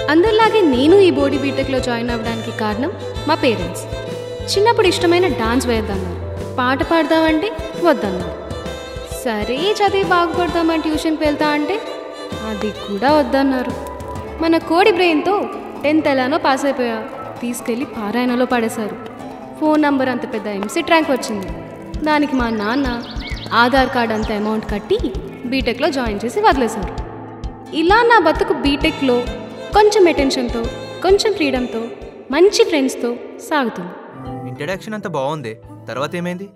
అందరిలాగే నేను ఈ బోడీ బీటెక్లో జాయిన్ అవ్వడానికి కారణం మా పేరెంట్స్ చిన్నప్పుడు ఇష్టమైన డాన్స్ వేద్దామన్నారు పాట పాడదామంటే వద్దన్నారు సరే చదివి బాగుపడదామని ట్యూషన్కి వెళ్తా అంటే అది కూడా వద్దన్నారు మన కోడి బ్రెయిన్తో టెన్త్ ఎలానో పాస్ అయిపోయా తీసుకెళ్ళి పారాయణలో పడేశారు ఫోన్ నంబర్ అంత పెద్ద ఎంసెట్ ర్యాంక్ వచ్చింది దానికి మా నాన్న ఆధార్ కార్డ్ అంత అమౌంట్ కట్టి బీటెక్లో జాయిన్ చేసి వదిలేశారు ఇలా నా బతుకు బీటెక్లో కొంచెం అటెన్షన్తో కొంచెం ఫ్రీడమ్తో మంచి ఫ్రెండ్స్తో సాగుతుంది ఇంట్రడక్షన్ అంతా బాగుంది తర్వాత ఏమైంది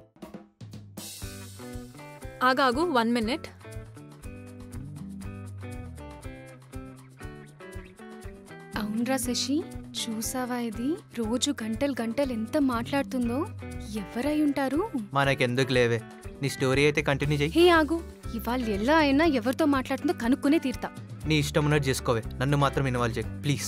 ఆగాగు వన్ మినిట్ అవునరా శశి చూసావా ఇది రోజు గంటలు గంటలు ఎంత మాట్లాడుతుందో ఎవరై ఉంటారు మనకెందుకు లేవే నీ స్టోరీ అయితే కంటిన్యూ చెయ్యి హే ఆగు ఇవాళ ఎలా అయినా ఎవరితో మాట్లాడుతుందో కనుక్కునే తీరుతా నీ ఇష్టం ఉన్నట్టు చేసుకోవే నన్ను మాత్రం ఇన్వాల్వ్ చేయి ప్లీజ్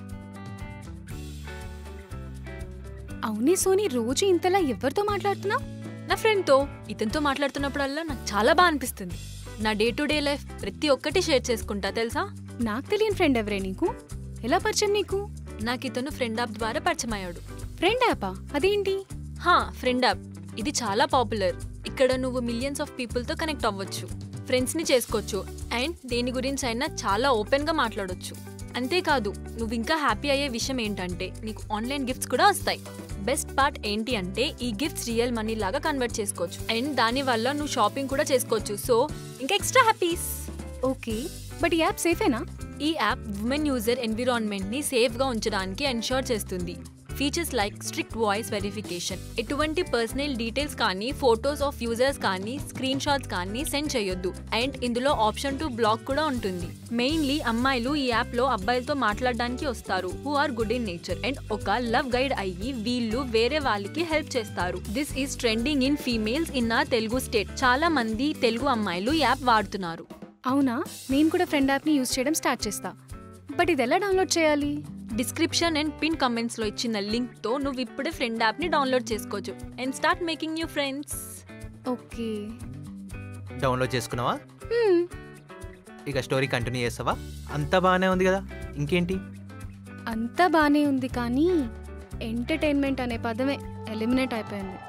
అవునే సోని రోజు ఇంతలా ఎవరితో మాట్లాడుతున్నావు నా ఫ్రెండ్తో ఇతనితో మాట్లాడుతున్నప్పుడల్లా నాకు చాలా బాగా అనిపిస్తుంది నా డే టు డే లైఫ్ ప్రతి ఒక్కటి షేర్ చేసుకుంటా తెలుసా నాకు తెలియని ఫ్రెండ్ ఎవరే నీకు ఎలా పరిచయం నీకు నాకు ఇతను ఫ్రెండ్ యాప్ ద్వారా పరిచయం అయ్యాడు ఫ్రెండ్ యాపా అదేంటి హా ఫ్రెండ్ యాప్ ఇది చాలా పాపులర్ ఇక్కడ నువ్వు మిలియన్స్ ఆఫ్ పీపుల్తో కనెక్ట్ అవ్వచ్చు ఫ్రెండ్స్ని చేసుకోవచ్చు అండ్ దేని గురించి అయినా చాలా ఓపెన్గా మాట్లాడొచ్చు అంతేకాదు నువ్వు ఇంకా హ్యాపీ అయ్యే విషయం ఏంటంటే నీకు ఆన్లైన్ గిఫ్ట్స్ కూడా వస్తాయి బెస్ట్ పార్ట్ ఏంటి అంటే ఈ గిఫ్ట్స్ రియల్ మనీ లాగా కన్వర్ట్ చేసుకోవచ్చు అండ్ దానివల్ల నువ్వు షాపింగ్ కూడా చేసుకోవచ్చు సో ఇంకా ఎక్స్ట్రా హ్యాపీస్ ఓకే బట్ ఈ యాప్ సేఫేనా ఈ యాప్ ఉమెన్ యూజర్ ఎన్విరాన్మెంట్ ని సేఫ్ గా ఉంచడానికి ఎన్షూర్ చేస్తుంది features like strict voice verification ఎటువంటి పర్సనల్ డీటెయిల్స్ కానీ ఫొటోస్ ఆఫ్ యూజర్స్ కానీ స్క్రీన్ షాట్స్ కానీ సెండ్ చేయొద్దు అండ్ ఇందులో ఆప్షన్ టు బ్లాక్ కూడా ఉంటుంది మెయిన్లీ అమ్మాయిలు ఈ యాప్ లో అబ్బాయిలతో మాట్లాడడానికి వస్తారు who are good in nature and ఒక లవ్ గైడ్ అయ్యి వీళ్ళు వేరే వాళ్ళకి హెల్ప్ చేస్తారు this is trending in females in ఆ తెలుగు స్టేట్ చాలా మంది తెలుగు అమ్మాయిలు ఈ యాప్ వాడుతున్నారు అవునా నేను కూడా ఫ్రెండ్ యాప్ని యూజ్ చేయడం స్టార్ట్ చేస్తా బట్ ఇది ఎలా డౌన్లోడ్ చేయాలి డిస్క్రిప్షన్ అండ్ పిన్ కమెంట్స్ లో ఇచ్చిన లింక్ తో నువ్వు ఇప్పుడే ఫ్రెండ్ యాప్ ని డౌన్లోడ్ చేసుకోవచ్చు and start making new friends okay download చేసుకున్నావా ఇక స్టోరీ కంటిన్యూ చేస్తావా అంతా బాగానే ఉంది కదా ఇంకేంటి అంతా బానే ఉంది కానీ ఎంటర్టైన్మెంట్ అనే పదమే ఎలిమినేట్ అయిపోయింది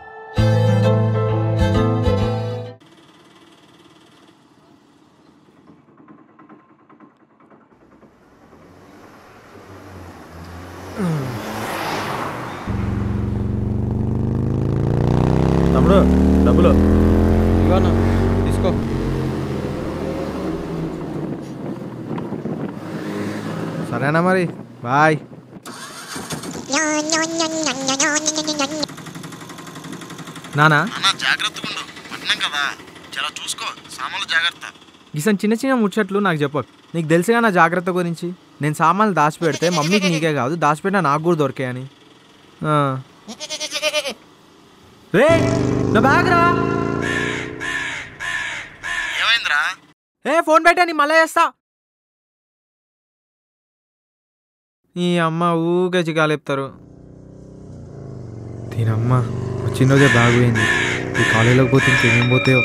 తమ్ముడు డబ్బులు ఇవ్వనా తీసుకో సరేనా మరి బాయ్ నానా అన్న జాగ్రత్తగా ఉండు పట్నం కదా చాలా చూసుకో సామాన్లు జాగ్రత్త గిసన్ చిన్న చిన్న ముచ్చట్లు నాకు చెప్పకు నీకు తెలుసుగా నా జాగ్రత్త గురించి నేను సామాన్లు దాచిపెడితే మమ్మీకి నీకే కాదు దాచిపెట్టినా నాకు కూడా దొరికాయని ఆ. రేయ్, నా బ్యాగ్ రా ఏమైందిరా ఏ ఫోన్ పెట్టా నీ మళ్ళా చేస్తా ఈ అమ్మ ఊగే చికాలేపుతారు దీనమ్మ వచ్చిన రోజే బాగుపోయింది ఈ కాలేజీలోకి పోతే ఇంకేమేం పోతాయో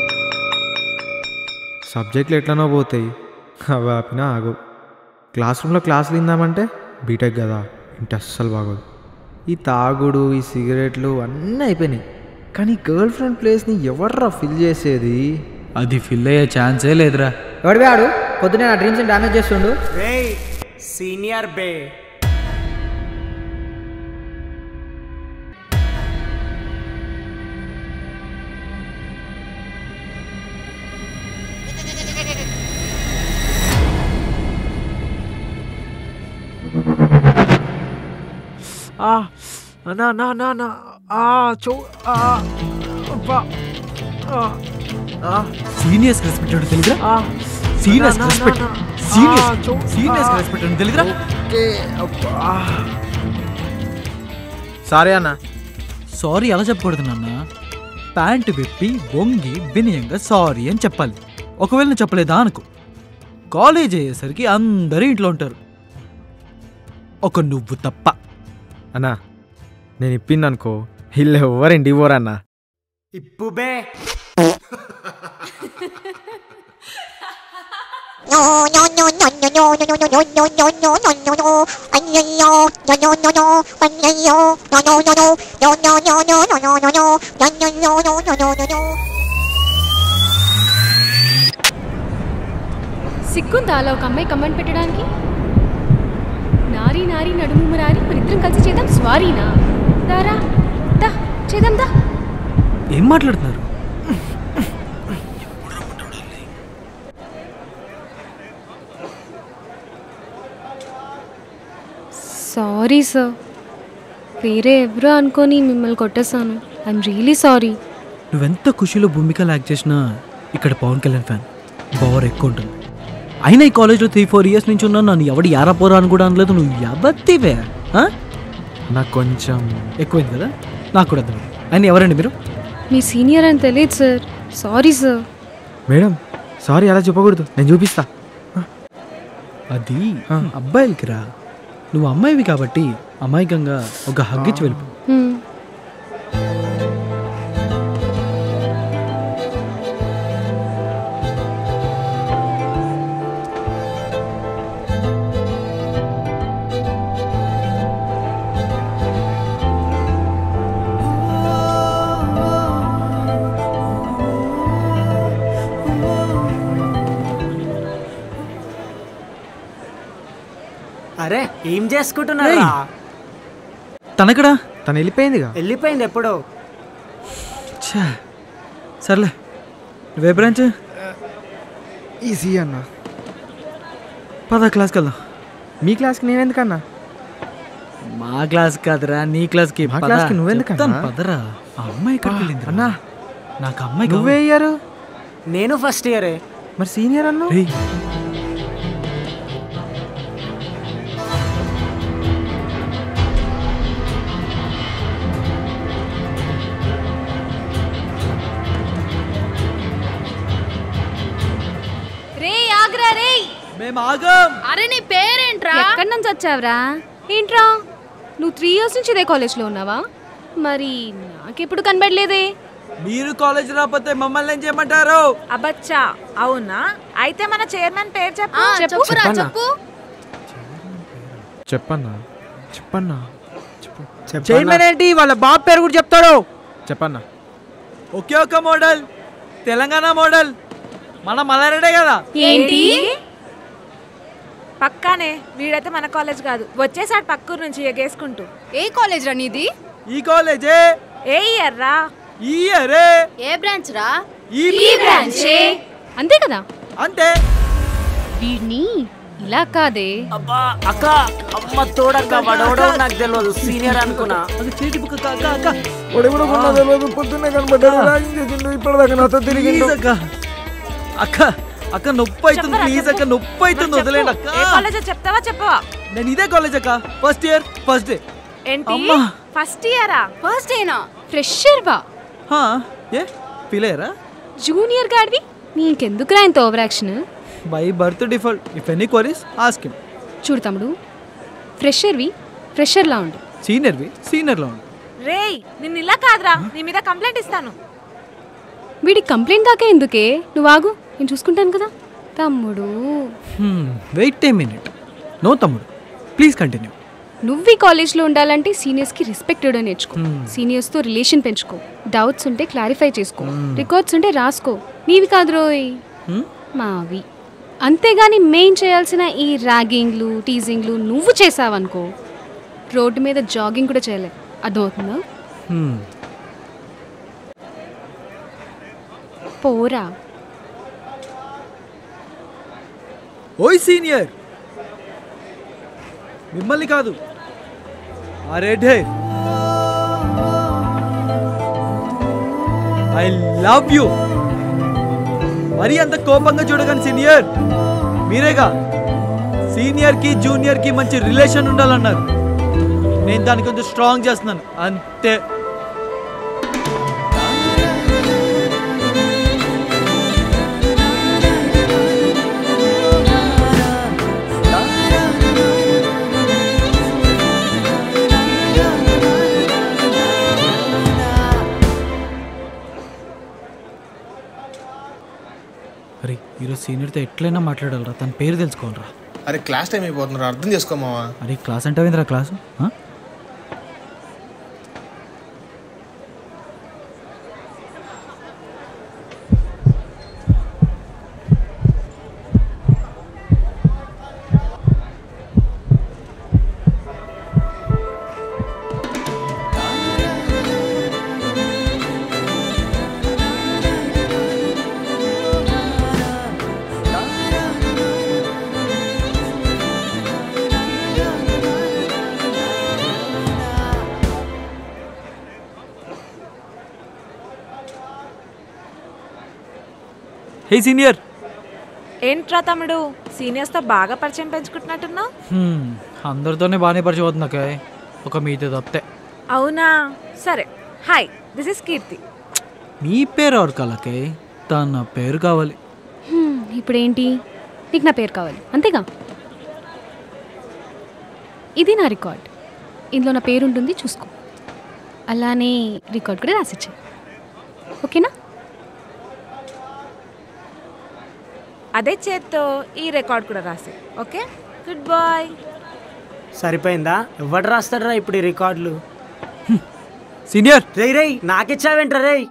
సబ్జెక్టులు ఎట్లనో పోతాయి అవి ఆపినా ఆగవు క్లాస్ రూమ్లో క్లాసులు ఇందామంటే బీటెక్ కదా ఇంటి అస్సలు బాగోదు ఈ తాగుడు ఈ సిగరెట్లు అన్నీ అయిపోయినాయి కానీ గర్ల్ ఫ్రెండ్ ప్లేస్ని ఎవర్రా ఫిల్ చేసేది అది ఫిల్ అయ్యే ఛాన్సే లేదురా ఎవడు ఆడు పొద్దునే నా డ్రీమ్స్ డ్యామేజ్ చేస్తుండు సీనియర్ బే ఆ నా నా నా నా ఆ చో ఆ అబ్బా ఆ ఆ సీనియర్స్ రెస్పెక్ట్ తెలుగురా ఆ సీనియర్స్ నా, నా, రెస్పెక్ట్ నా, నా. సీనియర్స్ ఆ, చో- సీనియర్స్ ఆ. రెస్పెక్ట్ తెలుగురా ఓకే అబ్బా సరే అన్న సారీ అలా చెప్పకూడదు నాన్న ప్యాంటు విప్పి వంగి వినయంగా సారీ అని చెప్పాలి ఒకవేళ నువ్వు చెప్పలేదా అనుకో కాలేజ్ అయ్యేసరికి అందరూ ఇంట్లో ఉంటారు ఒక నువ్వు తప్ప అన్నా నేను ఇప్పింది అనుకో వీళ్ళు ఎవరు ఇంటికి పోరన్నా ఇప్పు బే సిగ్గుందా అలా ఒక అమ్మాయి కమెంట్ పెట్టడానికి నారీ నారీ నడుము మురారి మరిద్దరం కలిసి చేద్దాం స్వారీనా దారా దా చేద్దాం దా ఏం మాట్లాడుతున్నారు సారీ సార్ వేరే ఎవరో అనుకొని మిమ్మల్ని కొట్టేశాను ఐఎమ్ రియలీ సారీ నువ్వెంత ఖుషిలో భూమిక యాక్ట్ చేసినా ఇక్కడ పవన్ కళ్యాణ్ ఫ్యాన్ పవర్ ఎక్కువ ఉంటుంది అయినా ఈ కాలేజ్లో త్రీ ఫోర్ ఇయర్స్ నుంచి ఉన్నా నన్ను ఎవడు యారా పోరా అని కూడా అనలేదు నువ్వు ఎవత్తివే ఆ? నాకు కొంచెం ఎక్కువైంది కదా నాకు కూడా అర్థమైంది అయినా ఎవరండి మీరు మీ సీనియర్ అని తెలియదు sir sorry sir madam sorry అలా చెప్పకూడదు నేను చూపిస్తా అది ఆ. అబ్బాయిలకి రా నువ్వు అమ్మాయివి కాబట్టి అమాయకంగా ఒక హగ్గిచ్చి వెళ్ళిపో హ్మ్. అరే ఏం చేసుకుంటున్నారా తనకడా తను వెళ్ళిపోయిందిగా వెళ్ళిపోయింది ఎప్పుడో ఛా సర్లే నువ్వే బ్రాంచ్ ఈజీ అన్న పద క్లాస్కి వెళ్దాం మీ క్లాస్కి నేను ఎందుకన్నా మా క్లాస్ కాదురా నీ క్లాస్కి మా పద. క్లాస్కి నువ్వెందుకన్నా? చెప్తాను, పదరా ఆ అమ్మాయి ఎక్కడికి వెళ్ళింది అన్నా నాకు ఆ అమ్మాయి నువ్వే అయ్యారు నేను ఫస్ట్ ఇయరే మరి సీనియర్ అన్న రేయ్, రే ఆగ్రా రే మేము ఆగం అరే నీ పేరేంట్రా ఎక్కడి నుంచి వచ్చావురా ఏంట్రా నువ్వు త్రీ ఇయర్స్ నుంచి ఇదే కాలేజ్లో ఉన్నావా మరి నాకెప్పుడు కనబడలేదే మీరు కాలేజ్ రాకపోతే మమ్మల్ని ఏం చేయమంటారు అబచ్చా అవునా అయితే మన చైర్మన్ పేరు చెప్పు చెప్పురా చెప్పన్నా. చెప్పు చెప్పన్నా చెప్పన్నా చెప్పు చైర్మన్ ఏంటి వాళ్ళ బాబు పేరు కూడా చెప్తాడు చెప్పన్నా ఒకే ఒక మోడల్ తెలంగాణ మోడల్ మన మలారెడే కదా ఏంటి పక్కానే వీడైతే మన కాలేజ్ కాదు వచ్చేసాడు పక్కూరు నుంచి ఎగేసుకుంటూ ఏ కాలేజ్ రా నీది ఈ కాలేజే ఏ ఇయర్ రా ఈ ఇయరే ఏ బ్రాంచ్ రా ఈ బ్రాంచే అంతే కదా అంతే వీడిని ఇలా కాదే అబ్బా అక్క అమ్మ తోడక్క వాడెవడో నాకు తెలియదు సీనియర్ అనుకున్నా అది చేతి బుక్క కాక అక్క పొద్దున్నే కనబడ్డాడు ర్యాగింగ్ చేసిండు ఇప్పటిదాకా నాతో ప్లీజ్ అక్క అక్క అక్క నొప్పి అవుతుంది చెప్పరా, ప్లీజ్ అక్క చెప్పు. నొప్పి అవుతుంది చెప్పు. వదిలేండి ఏ అక్క కాలేజో చెప్తావా చెప్పవా నేను ఇదే కాలేజ్ అక్క ఫస్ట్ ఇయర్ ఫస్ట్ డే ఏంటి అమ్మా. ఫస్ట్ ఇయరా ఫస్ట్ ఏనా ఫ్రెషర్ వా హా ఏ ఫీల్ అయ్యారా జూనియర్ గాడివి నీకెందుకురా ఇంత over action by birth default if any queries ask him చూడు తమ్ముడు ఫ్రెషర్వి ఫ్రెషర్లా ఉండు సీనియర్వి సీనియర్లో ఉండు రేయ్ నిన్ను ఇలా కాదురా నీ మీద కంప్లైంట్ ఇస్తాను వీడికి కంప్లైంట్ దాకా ఎందుకే నువ్వు ఆగు నేను చూసుకుంటాను కదా తమ్ముడు వెయిట్ ఏ మినిట్ నో తమ్ముడు ప్లీజ్ కంటిన్యూ నువ్వు ఈ కాలేజ్లో ఉండాలంటే సీనియర్స్కి రెస్పెక్ట్ ఇవ్వడం నేర్చుకో సీనియర్స్తో రిలేషన్ పెంచుకో డౌట్స్ ఉంటే క్లారిఫై చేసుకో రికార్డ్స్ ఉంటే రాసుకో నీవి కాదు రోయ్ మావి అంతేగాని మెయిన్ చేయాల్సిన ఈ ర్యాగింగ్లు టీజింగ్లు నువ్వు చేసావనుకో రోడ్డు మీద జాగింగ్ కూడా చేయలే అర్థమవుతుందా పోరా ఓయ్ సీనియర్ మిమ్మల్ని కాదు ఆ red hair I love you మరీ అంత కోపంగా చూడగానే సీనియర్ మీరేగా సీనియర్ కి జూనియర్ కి మంచి రిలేషన్ ఉండాలన్నారు నేను దాన్ని కొంచెం స్ట్రాంగ్ చేస్తున్నాను అంతే అరే ఈరోజు సీనియర్తో ఎట్లయినా మాట్లాడాలరా తన పేరు తెలుసుకోవాలరా అరే క్లాస్ టైం అయిపోతున్నారు అర్థం చేసుకోమావా అరే క్లాస్ అంటావేంద్రా క్లాసు ఆ? హే సీనియర్ ఏంట్రా తమ్ముడు సీనియర్స్తో బాగా పరిచయం పెంచుకుంటున్నట్టున్నావు హ్మ్, అందరితోనే బాగానే పరిచయం అవుతుంది నాకే ఒక మీతో తప్పితే అవునా సరే హాయ్ దిస్ ఇస్ కీర్తి మీ పేరు ఎవరు కలకే తన పేరు కావాలి హ్మ్, ఇప్పుడేంటి నీకు నా పేరు కావాలి అంతేగా ఇది నా రికార్డ్ ఇందులో నా పేరు ఉంటుంది చూసుకో అలానే రికార్డ్ కూడా రాసిచ్చే ఓకేనా అదే చేత్తో ఈ రికార్డ్ కూడా రాసి ఓకే గుడ్ బాయ్ సరిపోయిందా ఎవడు రాస్తాడరా ఇప్పుడు ఈ రికార్డులు సీనియర్ రేయ్ రేయ్ నాకిచ్చావేంట్రా రేయ్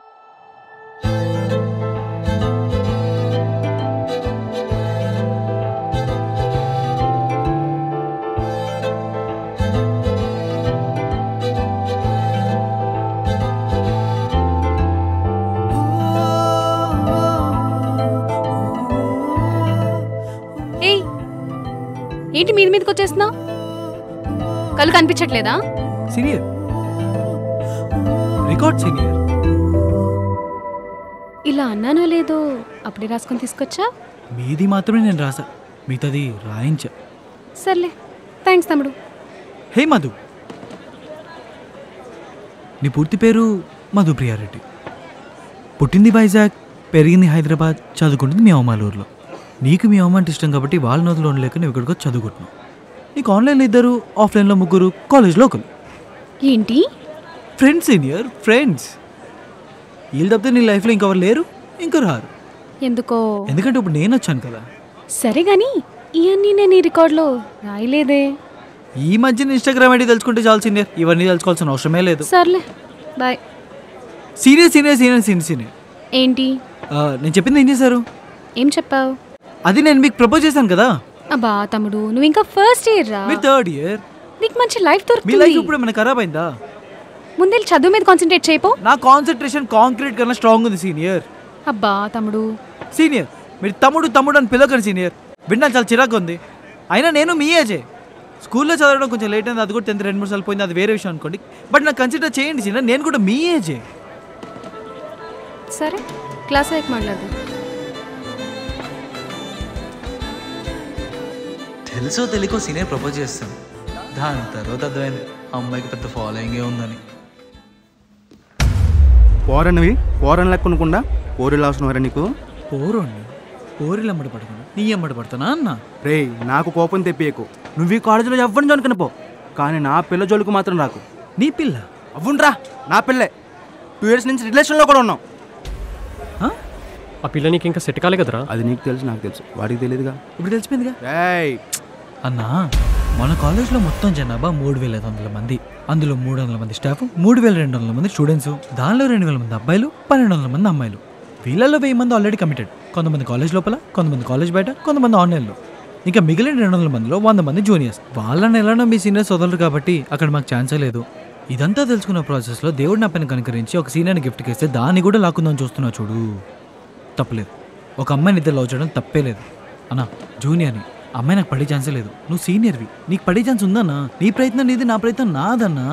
ఏయ్ ఏంటి మీద మీదకి వచ్చేస్తున్నావు కళ్ళు కనిపించట్లేదా సీనియర్ రికార్డ్ సీనియర్ ఇలా అన్నానో లేదో అప్పుడే రాసుకొని తీసుకొచ్చా మీది మాత్రమే నేను రాసా మిగతాది రాయించా సర్లే థ్యాంక్స్ తమ్ముడు హే మధు నీ పూర్తి పేరు మధుప్రియారెడ్డి పుట్టింది వైజాగ్ పెరిగింది హైదరాబాద్ చదువుకుంటుంది మీ అమ్మాలూరులో నీకు మీ అమ్మ అంటే ఇష్టం కాబట్టి వాళ్ళ నదులు ఉండలేక నువ్వు ఇక్కడికి వచ్చి చదువుకుంటున్నావు నీకు ఆన్లైన్లో ఇద్దరు ఆఫ్లైన్లో ముగ్గురు కాలేజ్లో ఒకరు ఏంటి ఫ్రెండ్స్ సీనియర్ ఫ్రెండ్స్ వీళ్ళు తప్పితే నీ లైఫ్లో ఇంకెవరు లేరు ఇంకా రారు ఎందుకో ఎందుకంటే ఇప్పుడు నేను వచ్చాను కదా సరే గాని ఇవన్నీ నేను ఈ రికార్డులో రాయలేదే ఈ మధ్యన ఇన్స్టాగ్రామ్ ఐడి తెలుసుకుంటే చాలు సీనియర్ ఇవన్నీ తెలుసుకోవాల్సిన అవసరమే లేదు సర్లే bye senior senior senior senior senior ఏంటి ఆ, నేను చెప్పింది ఏం చేశారు ఏం చెప్పావు అది నేను మీకు ప్రపోజ్ చేశాను కదా అబ్బా తమ్ముడు నువ్వు ఇంకా ఫస్ట్ ఇయర్ రా మీరు థర్డ్ ఇయర్ నీకు మంచి లైఫ్ మీ దొరుకుతుంది లైఫ్ ఇప్పుడు ఏమైనా ఖరాబ్ అయిందా ముందే చదువు మీద కాన్సన్ట్రేట్ చేయిపో నా కాన్సన్ట్రేషన్ కాంక్రీట్ కన్నా స్ట్రాంగ్ ఉంది సీనియర్ అబ్బా తమ్ముడు సీనియర్ మీరు తమ్ముడు తమ్ముడు అని పిలవకండి సీనియర్ విన్నా చాలా చిరాకు ఉంది అయినా నేను మీ ఏజే స్కూల్లో చదవడం కొంచెం లేట్ అయింది అది కూడా టెన్త్ రెండు మూడు సార్లు పోయింది అది వేరే విషయం అనుకోండి బట్ నాకు కన్సిడర్ చేయండి సీనియర్ నేను కూడా మీ ఏజే సరే క్లాస్ అయ్యాక మాట్లాడదాం తెలుసో తెలియకో సీనియర్ ప్రపోజ్ చేస్తాను దాని తర్వాత అర్థమైంది అమ్మాయికి పెద్ద ఫాలోయింగే ఉందని పోరన్నవి పోరని లెక్కనుకుండా పోరు లాసునవారా నీకు పోరోండి పోరిలు అమ్మడి పడకుండా నీ అమ్మడి పడతానా అన్న రే నాకు కోపం తెప్పియకు నువ్వు ఈ కాలేజీలో ఎవ్వరిని జోనుకుని పో కానీ నా పిల్ల జోలికి మాత్రం రాకు నీ పిల్ల అవ్వుండ్రా నా పిల్లే టూ ఇయర్స్ నుంచి రిలేషన్లో కూడా ఉన్నాం ఆ పిల్ల నీకు ఇంకా సెట్ కాలే కదరా అది నీకు తెలుసు నాకు తెలుసు వాడికి తెలియదుగా ఇప్పుడు తెలిసిపోయిందిగా రేయ్ అన్నా మన కాలేజ్లో మొత్తం జనాభా మూడు వేల ఐదు వందల మంది అందులో మూడు వందల మంది స్టాఫ్ మూడు వేల రెండు వందల మంది స్టూడెంట్స్ దానిలో రెండు వేల మంది అబ్బాయిలు పన్నెండు వందల మంది అమ్మాయిలు వీళ్ళల్లో వెయ్యి మంది ఆల్రెడీ కమిటెడ్ కొంతమంది కాలేజ్ లోపల కొంతమంది కాలేజ్ బయట కొంతమంది ఆన్లైన్లో ఇంకా మిగిలిన రెండు వందల మందిలో వంద మంది జూనియర్స్ వాళ్ళని ఎలానో మీ సీనియర్స్ వదలరు కాబట్టి అక్కడ మాకు ఛాన్సే లేదు ఇదంతా తెలుసుకున్న ప్రాసెస్లో దేవుడు నా పైన కనుకరించి ఒక సీనియర్ని గిఫ్ట్కి ఇస్తే దాన్ని కూడా లాక్కుందని చూస్తున్నా చూడు తప్పలేదు ఒక అమ్మాయిని ఇద్దరు లవ్ చేయడం తప్పే లేదు అన్నా జూనియర్ని అమ్మాయి నాకు పడే ఛాన్సే లేదు నువ్వు సీనియర్వి నీకు పడే ఛాన్స్ ఉందన్నా నీ ప్రయత్నం నీది నా ప్రయత్నం నాదన్నా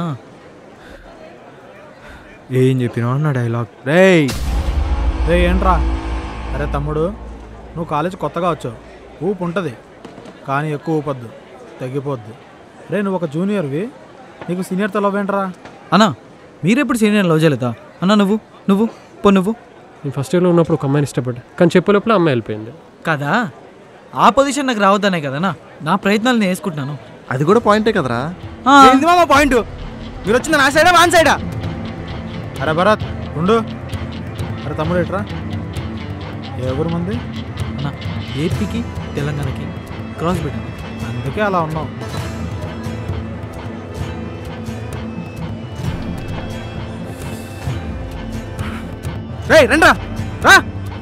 ఏం చెప్పినావు నా డైలాగ్ రేయ్ రే ఏంట్రా అరే తమ్ముడు నువ్వు కాలేజ్ కొత్తగా వచ్చావు ఊపు ఉంటుంది కానీ ఎక్కువ ఊపొద్దు తగ్గిపోద్ది రే నువ్వు ఒక జూనియర్వి నీకు సీనియర్తో లవ్ ఏంట్రా అన్నా మీరెప్పుడు సీనియర్ లవ్ చేయలేదా అన్నా నువ్వు నువ్వు పో నువ్వు నేను ఫస్ట్ ఇయర్లో ఉన్నప్పుడు ఒక అమ్మాయిని ఇష్టపడ్డా కానీ చెప్పే లోపల అమ్మాయి వెళ్ళిపోయింది కదా ఆ పొజిషన్ నాకు రావద్దనే కదనా నా ప్రయత్నాలు నేను వేసుకుంటున్నాను అది కూడా పాయింటే కదరా ఆ. ఏంది మామ పాయింట్ మీరు వచ్చింది నా సైడా వాన్ సైడా అరే భరత్ ఉండు అరే తమ్ముడు ఎట్రా ఏ ఊరు మంది అన్న ఏపీకి తెలంగాణకి క్రాస్ పెట్టాను అందుకే అలా ఉన్నావు రే రండ్రా రా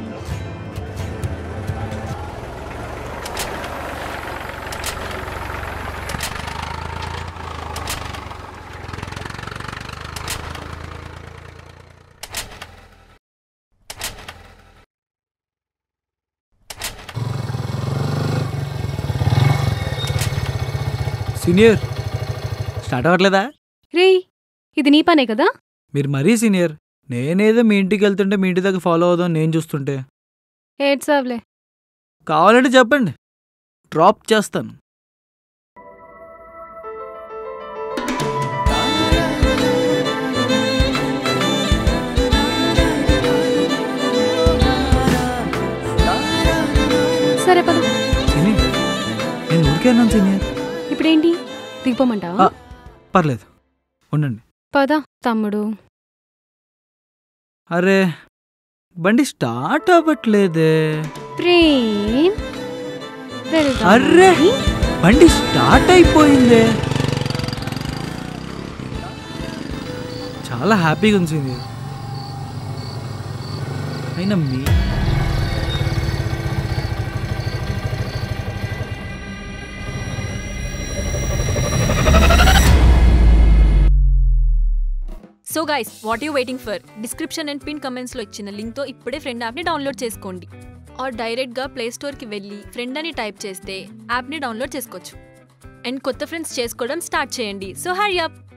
సీనియర్ స్టార్ట్ అవ్వట్లేదా రే ఇది నీ పనే కదా మీరు మరీ సీనియర్ నేనేదో మీ ఇంటికి వెళ్తుంటే మీ ఇంటి దగ్గర ఫాలో అవుదాం నేను చూస్తుంటే ఏడ్సావ్లే కావాలంటే చెప్పండి డ్రాప్ చేస్తాను సరే పద సీనియర్ నేను ఊరికే అన్నాను సీనియర్ ఇప్పుడేంటి దిగిపోమంటావా ఆ, పర్లేదు ఉండండి పద తమ్ముడు అరే బండి స్టార్ట్ అవ్వట్లేదే ప్రేమ్ వెళ్దాం. అర్రే బండి స్టార్ట్ అయిపోయిందే చాలా హ్యాపీగా ఉంది సీనియర్ అయినా మీ so guys what you waiting for description and pin కమెంట్స్లో ఇచ్చిన లింక్తో ఇప్పుడే ఫ్రెండ్ యాప్ని డౌన్లోడ్ చేసుకోండి ఆర్ డైరెక్ట్గా ప్లే స్టోర్కి వెళ్ళి ఫ్రెండ్ అని టైప్ చేస్తే యాప్ని డౌన్లోడ్ చేసుకోవచ్చు అండ్ కొత్త ఫ్రెండ్స్ చేసుకోవడం స్టార్ట్ చేయండి సో హ్యారీ అప్